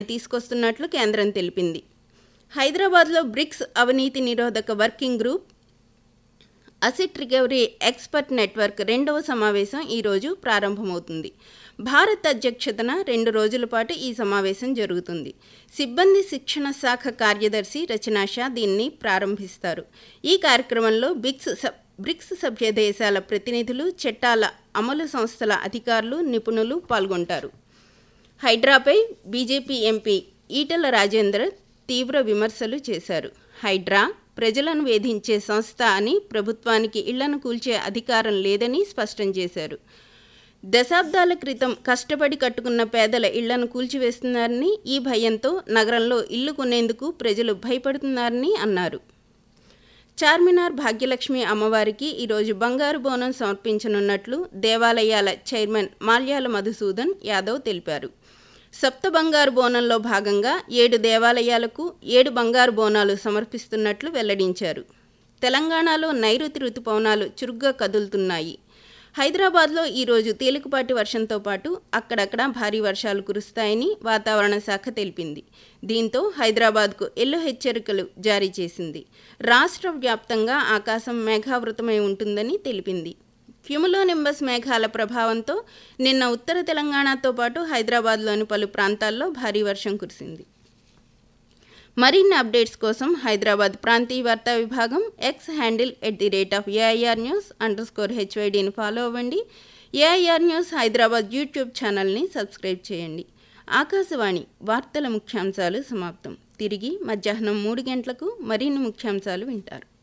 తీసుకొస్తున్నట్లు కేంద్రం తెలిపింది హైదరాబాద్లో బ్రిక్స్ అవినీతి నిరోధక working group asset recovery expert network రెండవ సమావేశం ఈరోజు ప్రారంభమవుతుంది భారత్ అధ్యక్షతన రెండు రోజుల పాటు ఈ సమావేశం జరుగుతుంది సిబ్బంది శిక్షణ శాఖ కార్యదర్శి రచనా షా దీన్ని ప్రారంభిస్తారు ఈ కార్యక్రమంలో బిక్స్ సబ్ బ్రిక్స్ సభ్య దేశాల ప్రతినిధులు చట్టాల అమలు సంస్థల అధికారులు నిపుణులు పాల్గొంటారు హైడ్రాపై బీజేపీ ఎంపీ ఈటల రాజేందర్ తీవ్ర విమర్శలు చేశారు హైడ్రా ప్రజలను వేధించే సంస్థ అని ప్రభుత్వానికి ఇళ్లను కూల్చే అధికారం లేదని స్పష్టం చేశారు దశాబ్దాల క్రితం కష్టపడి కట్టుకున్న పేదల ఇళ్లను కూల్చివేస్తున్నారని ఈ భయంతో నగరంలో ఇల్లు కొనేందుకు ప్రజలు భయపడుతున్నారని అన్నారు చార్మినార్ భాగ్యలక్ష్మి అమ్మవారికి ఈరోజు బంగారు బోనం సమర్పించనున్నట్లు దేవాలయాల చైర్మన్ మాల్యాల మధుసూదన్ యాదవ్ తెలిపారు సప్త బంగారు బోనంలో భాగంగా ఏడు దేవాలయాలకు ఏడు బంగారు బోనాలు సమర్పిస్తున్నట్లు వెల్లడించారు తెలంగాణలో నైరుతి రుతుపవనాలు చురుగ్గా కదులుతున్నాయి హైదరాబాద్లో ఈరోజు తేలికపాటి వర్షంతో పాటు అక్కడక్కడ భారీ వర్షాలు కురుస్తాయని వాతావరణ శాఖ తెలిపింది దీంతో హైదరాబాద్కు ఎల్లో హెచ్చరికలు జారీ చేసింది రాష్ట్ర వ్యాప్తంగా ఆకాశం మేఘావృతమై ఉంటుందని తెలిపింది క్యుములోనింబస్ మేఘాల ప్రభావంతో నిన్న ఉత్తర తెలంగాణతో పాటు హైదరాబాద్లోని పలు ప్రాంతాల్లో భారీ వర్షం కురిసింది మరిన్ని అప్డేట్స్ కోసం హైదరాబాద్ ప్రాంతీయ వార్తా విభాగం X handle at the rate of AIR news underscore హెచ్వైడీని ఫాలో అవ్వండి ఏఐఆర్ న్యూస్ హైదరాబాద్ యూట్యూబ్ ఛానల్ని సబ్స్క్రైబ్ చేయండి ఆకాశవాణి వార్తల ముఖ్యాంశాలు సమాప్తం తిరిగి మధ్యాహ్నం మూడు గంటలకు మరిన్ని ముఖ్యాంశాలు వింటారు